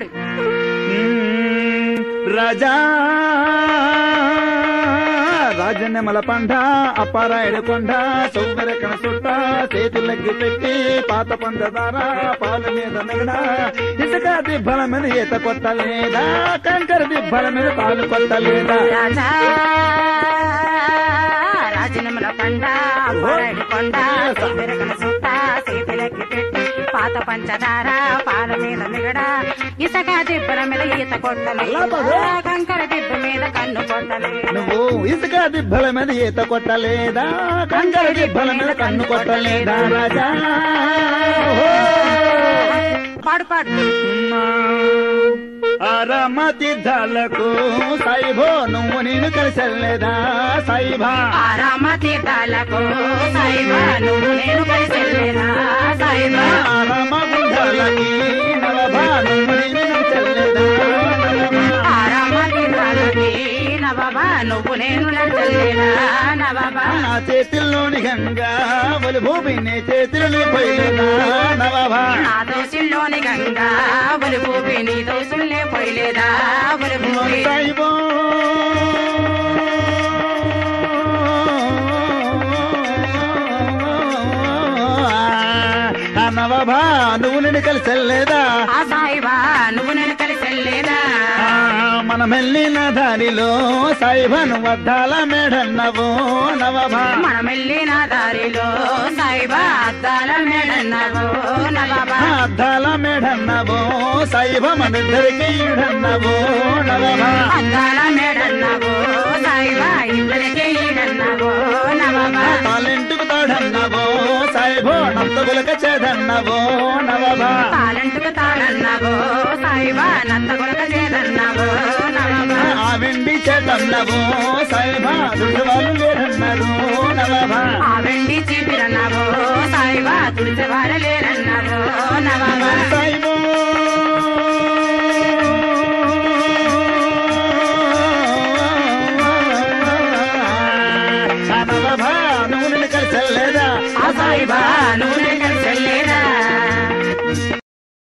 రాజా రాజన్నెమల పండ అప్పారాయుడు కొండ సౌందర్యకన చుట్ట చేతులకి పెట్టి పాత పంచదార పాల మీద నగడ ఇసుక దిబ్బల మీద ఈత కొట్టలేదా కంకర దిబ్బల మీద పాలు కొట్టలేదా రాజా రాజనముల పండ పరడి కొండ సీమెరకన సుట్ట సీతలకి పెట్టి పాత పంచదార పాల మీద మిగడ ఇసక దిబ్బల మీద ఈత కొట్టలేదు కంకర దిబ్బ మీద కన్ను కొట్టలేదు నువ్వు ఇసుక దిబ్బల మీద ఈత కొట్టలేదా కంకర దిబ్బల మీద కన్ను కొట్టలేదా రాజా ఓహో. పాడు పాడు అరమతి ధలకు సైభో నువ్వు నేను కలిసెల్లేదా సైభా ఆరామ తీర్థాలకు సాయిబా నువ్వు నేను కలిసి సాయిబా అరమ గుండలకి నవభా నువ్వు నేను కలిసెల్లేదా ఆరామ తీర్థాలకి నవబా నువ్వు నేను నచ్చలేదా నవబా నా చేతిలోని గంగా ఒలి భూమి నీ చేతిలోని పోయిలేదా నవభా నా దోషుల్లోని గంగా ఒలి భూమి నీ దోషుల్నే పోయలేదా ఒలి భూమి సైభో నవభా నువ్వు నేను కలిసెల్లేదా ఆ సాయిబా నువ్వు నేను కలిసి వెళ్ళేదా ఆ, మనం వెళ్ళిన దారిలో సైభను వద్దాల మేడన్నవు నవభా మనం వెళ్ళిన దారిలో సాయిబా అద్దాల మేడన్నావు నవబా అద్దాల మేడన్నవు సైభ మనిద్దరికి ఈడన్నవు నవభా అద్దాల మేడన్నావు సాయిబా ఇద్దరికే ఈడన్నావు నవబా తాలింటుకు తాడన్నవు సైభో నంతగులక చేదన్నవు నవభా తాళంటుకు తాళన్నావు సాయిబా నంద కొలక చేదన్నావు నవబా ఆ వెండి చేతన్నవు సైభ దుడ్డువాళ్ళు లేరన్నారు నవభా ఆ వెండి చీపిరన్నావు సాయిబా తుడిచే వాడలేరన్నావు నవబా సైభో నవభా నువ్వు నిన్ను కలిసెల్లేదా ఆ సాయిబా నువ్వు నేను